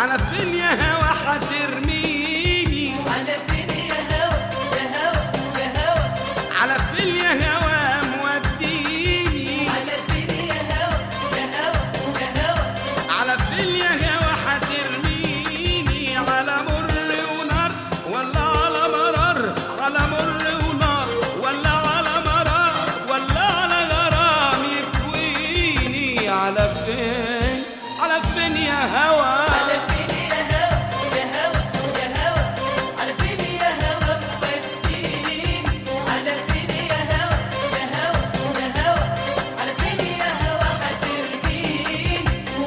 على فين يا هوا حترميني على فين يا هوا يا هوا يا هوا على فين يا هوا موديني على فين يا هوا يا هوا يا هوا على فين يا هوا حترميني على مر ونار ولا على مرار على مر ونار ولا على مرار ولا على غرام يكويني على فين على فين يا هوا على فين يا هوا يا هوا يا هوا على فين يا هوا موديني على فين يا هوا يا هوا يا هوا على فين يا هوا هترميني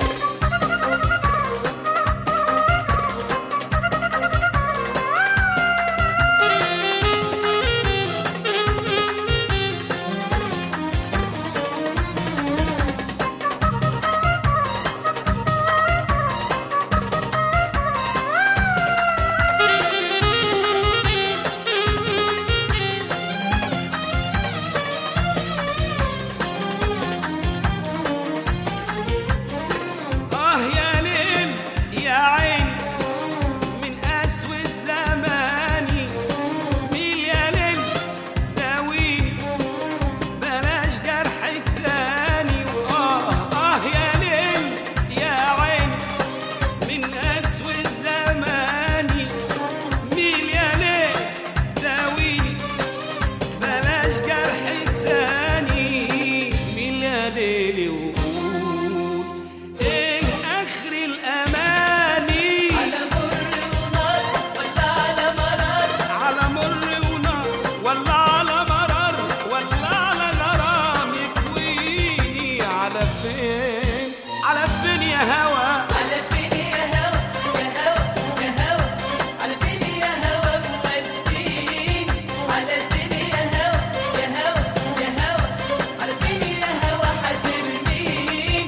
آه يا ليل يا عيني من أسود زماني ميل يا ليل داويني بلاش جرح تاني آه آه يا ليل يا عيني من أسود زماني ميل يا ليل داويني بلاش جرح تاني ميل يا ليل وقول ايه اخر الاماني على مر ونار ولا على مرار على مر ونار ولا على مرار ولا على غرام يكويني على فين على فين يا هوا على فين يا هوا يا هوا يا هوا على فين يا هوا موديني على فين يا هوا يا هوا يا هوا على فين يا هوا هترميني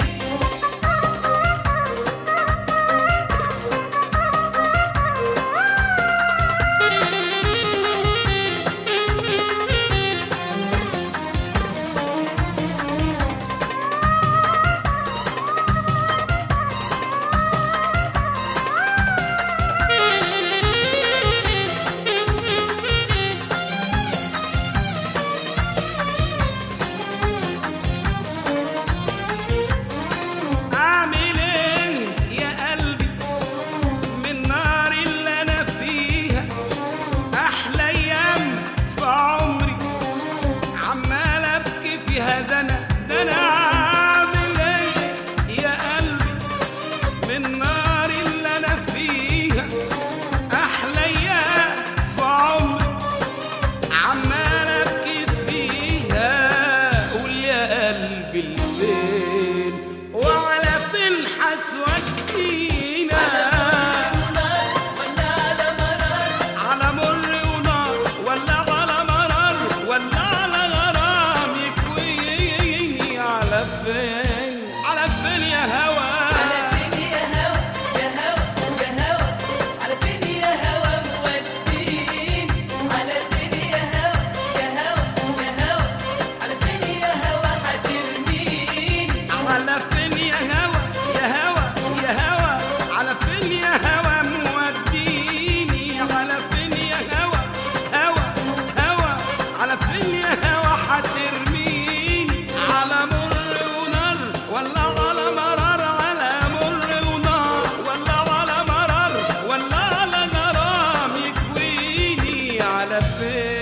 اعمل ايه يا قلبي من نار اللي انا فيها احلى ايام في عمري عمال ابكي فيها ده انا ده انا اعمل ايه يا قلبي من نار اللي انا فيها احلى ايام في عمري عمال ابكي فيها قول يا قلبي الفين وعلى فين حتودينا نار ولا على مرار على مر ونار ولا على مرار ولا على غرام يكويني على فين على فين يا هوا على فين يا هوا يا هوا يا هوا على فين يا هوا موديني على فين يا هوا يا هوا يا هوا على فين يا هوا هترميني على فين يا هوا يا هوا يا هوا على فين يا هوا موديني على فين يا هوا هوا هوا على فين يا هوا حترميني على مر ونار ولا على مرار على مر ونار ولا على مرار ولا على غرام يكويني على فين